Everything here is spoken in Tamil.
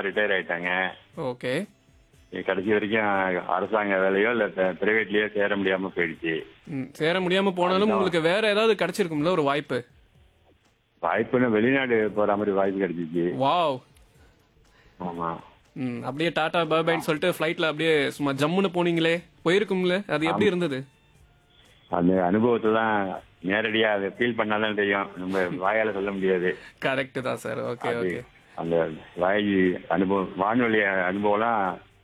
ரிட்டையர் ஆயிட்டாங்க ஓகே கடைசி வரைக்கும் அரசாங்க வேலையோ இல்ல பிரைவேட்லயோ சேர முடியாம போயிடுச்சு ம், சேர முடியாம போனாலும் உங்களுக்கு வேற ஏதாவது கிடைச்சிருக்கும்ல ஒரு வாய்ப்பு வாய்ப்புன்னு வெளிநாடு போற மாதிரி வாய்ப்பு கிடைச்சிச்சு வாவ் ஆமா ம் அப்படியே டாடா பாபாய்னு சொல்லிட்டு ஃப்ளைட்ல அப்படியே சும்மா ஜம்முன்னு போனீங்களே போயிருக்கும்ல அது எப்படி இருந்தது அந்த அனுபவத்தை தான் நேரடியா அதை ஃபீல் பண்ணாதான் தெரியும் நம்ம வாயால சொல்ல முடியாது கரெக்ட் தான் சார் ஓகே அது ஓகே அந்த வாய் அனுபவம் வானொலி அனுபவம்லாம்